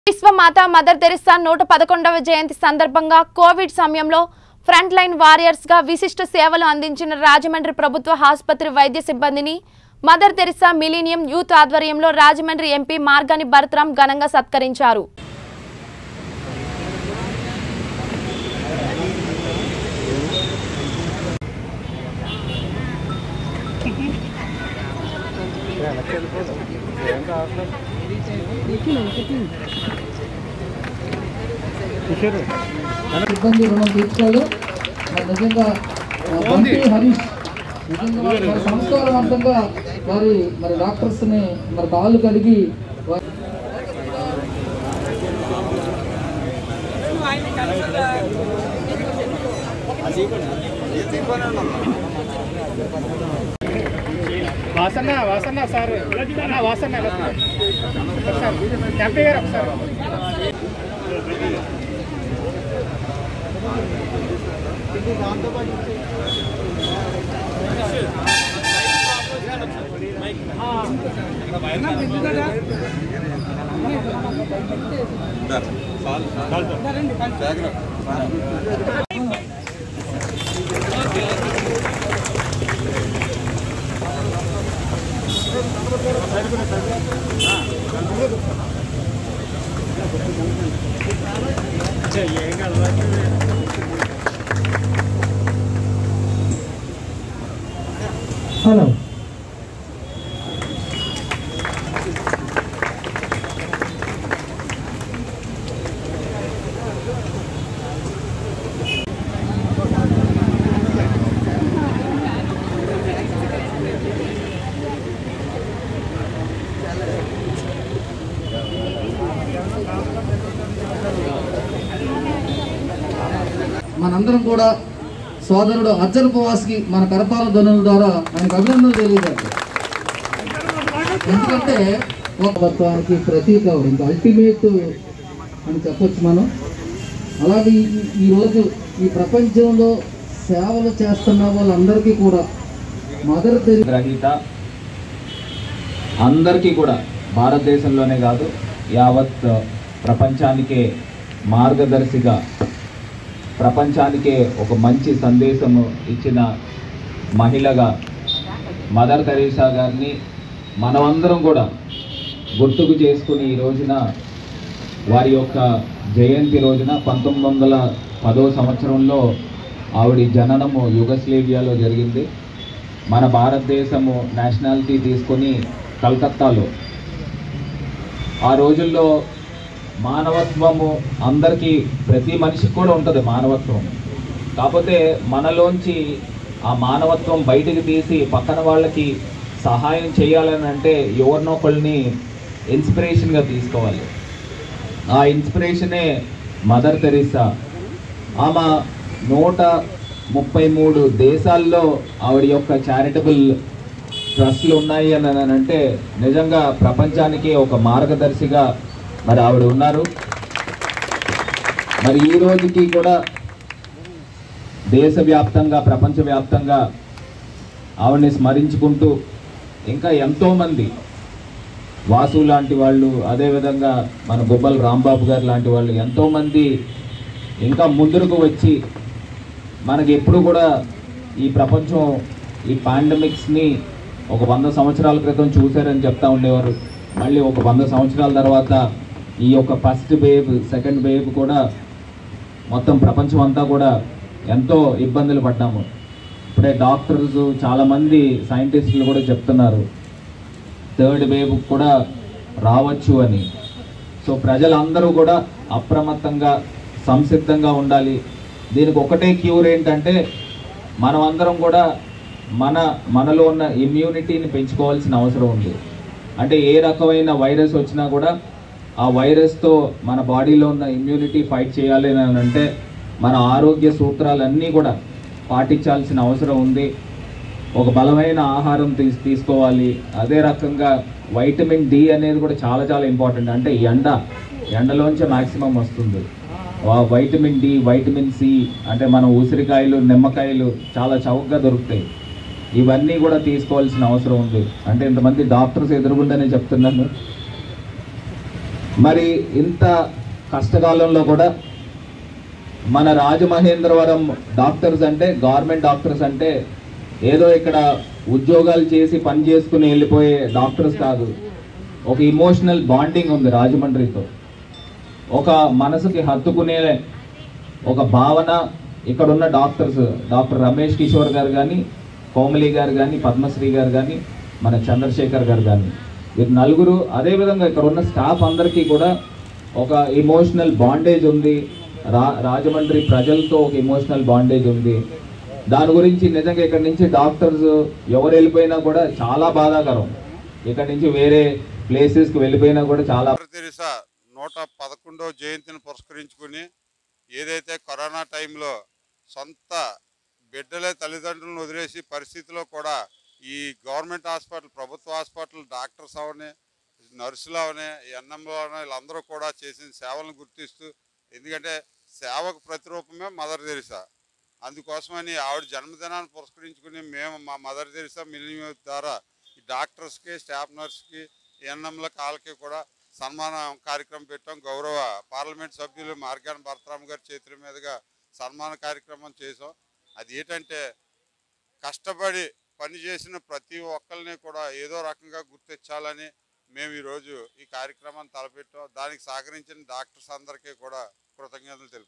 విశ్వమాత mother Teresa నూట పదకొండవ జయంతి సందర్భంగా కోవిడ్ సమయంలో ఫ్రంట్ లైన్ వారియర్స్ గా విశిష్ట సేవలు అందించిన రాజమండ్రి ప్రభుత్వ ఆసుపత్రి వైద్య సిబ్బందిని మదర్ తెరిసా మిలీనియం యూత్ ఆధ్వర్యంలో రాజమండ్రి ఎంపీ మార్గాని భరతరాం ఘనంగా సత్కరించారు సిబ్బంది రుణం తీర్చాడు మరి నిజంగా ఆ, బంతి హరీష్ నిజంగా వారి వారి సంస్కారవంతంగా వారి మరి డాక్టర్స్ ని మరి కాళ్ళు కడిగి వారి వాసన్న వాసన్న సార్ అన్న వాసన్న ఒకసారి ఎంపీ గారు ఒకసారి హలో మనందరం కూడా సోదరుడు అజ్జల ఉపవాస్కి మన కరతాల ధ్వనుల ద్వారా ఆయనకు అభినందనలు తెలియజేద్దాం ఎందుకంటే ఒక తత్వానికి ప్రతీక ఆవిడ. ఇంకా అల్టిమేట్ అని చెప్పొచ్చు మనం అలాగే ఈ- ఈరోజు ఈ ప్రపంచంలో సేవలు చేస్తున్న వాళ్ళందరికీ కూడా మదర్ తెరి గ్రహీత అందరికీ కూడా భారతదేశంలోనే కాదు యావత్ ప్రపంచానికే మార్గదర్శిగా ప్రపంచానికే ఒక మంచి సందేశము ఇచ్చిన మహిళగా మదర్ తెరీసా గారిని మనమందరం కూడా గుర్తుకు చేసుకుని ఈ రోజున వారి యొక్క జయంతి రోజున పంతొమ్మిది వందల పదో సంవత్సరంలో ఆవిడ జననము యుగస్లేవియాలో జరిగింది మన భారతదేశము నేషనాలిటీ తీసుకొని కలకత్తాలో ఆ రోజుల్లో మానవత్వము అందరికీ ప్రతి మనిషికి కూడా ఉంటుంది మానవత్వం కాకపోతే మనలోంచి ఆ మానవత్వం బయటికి తీసి పక్కన వాళ్ళకి సహాయం చేయాలని అంటే ఎవరినొకళ్ళని ఇన్స్పిరేషన్గా తీసుకోవాలి ఆ ఇన్స్పిరేషనే మదర్ తెరీసా ఆమె నూట ముప్పై మూడు దేశాల్లో ఆవిడ యొక్క చారిటబుల్ ట్రస్ట్లు ఉన్నాయి అని అని అంటే నిజంగా ప్రపంచానికి ఒక మార్గదర్శిగా మరి ఆవిడ ఉన్నారు మరి ఈ రోజుకి కూడా దేశవ్యాప్తంగా ప్రపంచవ్యాప్తంగా ఆవిడని స్మరించుకుంటూ ఇంకా ఎంతోమంది వాసు లాంటి వాళ్ళు అదేవిధంగా మన గుబ్బల్ రాంబాబు గారు లాంటి వాళ్ళు ఎంతోమంది ఇంకా ముందుకు వచ్చి మనకి ఎప్పుడు కూడా ఈ ప్రపంచం ఈ పాండమిక్స్ని ఒక వంద సంవత్సరాల క్రితం చూశారని చెప్తా ఉండేవారు మళ్ళీ ఒక వంద సంవత్సరాల తర్వాత ఈ యొక్క ఫస్ట్ వేవ్ సెకండ్ వేవ్ కూడా మొత్తం ప్రపంచం అంతా కూడా ఎంతో ఇబ్బందులు పడ్డాము ఇప్పుడే డాక్టర్స్ చాలామంది సైంటిస్టులు కూడా చెప్తున్నారు థర్డ్ వేవ్ కూడా రావచ్చు అని సో ప్రజలందరూ కూడా అప్రమత్తంగా సంసిద్ధంగా ఉండాలి దీనికి ఒకటే క్యూర్ ఏంటంటే మనం అందరం కూడా మన మనలో ఉన్న ఇమ్యూనిటీని పెంచుకోవాల్సిన అవసరం ఉంది అంటే ఏ రకమైన వైరస్ వచ్చినా కూడా ఆ వైరస్తో మన బాడీలో ఉన్న ఇమ్యూనిటీ ఫైట్ చేయాలి అని అంటే మన ఆరోగ్య సూత్రాలన్నీ కూడా పాటించాల్సిన అవసరం ఉంది ఒక బలమైన ఆహారం తీసు తీసుకోవాలి అదే రకంగా వైటమిన్ డి అనేది కూడా చాలా చాలా ఇంపార్టెంట్ అంటే ఎండ ఎండలోంచే మ్యాక్సిమం వస్తుంది ఆ వైటమిన్ డి వైటమిన్ సి అంటే మన ఉసిరికాయలు నిమ్మకాయలు చాలా చౌకగా దొరుకుతాయి ఇవన్నీ కూడా తీసుకోవాల్సిన అవసరం ఉంది అంటే ఇంతమంది డాక్టర్స్ ఎదురుగుండానే చెప్తున్నాను మరి ఇంత కష్టకాలంలో కూడా మన రాజమహేంద్రవరం డాక్టర్స్ అంటే గవర్నమెంట్ డాక్టర్స్ అంటే ఏదో ఇక్కడ ఉద్యోగాలు చేసి పని చేసుకుని వెళ్ళిపోయే డాక్టర్స్ కాదు ఒక ఇమోషనల్ బాండింగ్ ఉంది రాజమండ్రితో ఒక మనసుకి హత్తుకునే ఒక భావన ఇక్కడ ఉన్న డాక్టర్స్ డాక్టర్ రమేష్ కిషోర్ గారు కానీ కోమలి గారు కానీ పద్మశ్రీ గారు కానీ మన చంద్రశేఖర్ గారు కానీ వీరు నలుగురు అదేవిధంగా ఇక్కడ ఉన్న స్టాఫ్ అందరికీ కూడా ఒక ఇమోషనల్ బాండేజ్ ఉంది రా రాజమండ్రి ప్రజలతో ఒక ఇమోషనల్ బాండేజ్ ఉంది దాని గురించి నిజంగా ఇక్కడ నుంచి డాక్టర్స్ ఎవరు వెళ్ళిపోయినా కూడా చాలా బాధాకరం ఇక్కడ నుంచి వేరే ప్లేసెస్కి వెళ్ళిపోయినా కూడా చాలా మదర్ తెరిసా నూట పదకొండవ జయంతిని పురస్కరించుకుని ఏదైతే కరోనా టైంలో సొంత బిడ్డలే తల్లిదండ్రులను వదిలేసి పరిస్థితిలో కూడా ఈ గవర్నమెంట్ హాస్పిటల్ ప్రభుత్వ హాస్పిటల్ డాక్టర్స్ అవని నర్సులు అవని ఎన్ఎంలో అవని వీళ్ళందరూ కూడా చేసిన సేవలను గుర్తిస్తూ ఎందుకంటే సేవకు ప్రతిరూపమే మదర్ తెరిసా అందుకోసమని ఆవిడ జన్మదినాన్ని పురస్కరించుకుని మేము మా మదర్ తెరిసా మిలియం ద్వారా ఈ డాక్టర్స్కి స్టాఫ్ నర్స్కి ఎన్ఎంల కాళ్ళకి కూడా సన్మాన కార్యక్రమం పెట్టాం గౌరవ పార్లమెంట్ సభ్యులు మార్గాన్ భరతరామ్ గారి చేతుల మీదుగా సన్మాన కార్యక్రమం చేసాం అది ఏంటంటే కష్టపడి పనిచేసిన ప్రతి ఒక్కరిని కూడా ఏదో రకంగా గుర్తించాలని మేము ఈరోజు ఈ కార్యక్రమాన్ని తలపెట్టాం దానికి సహకరించిన డాక్టర్స్ అందరికీ కూడా కృతజ్ఞతలు తెలుపు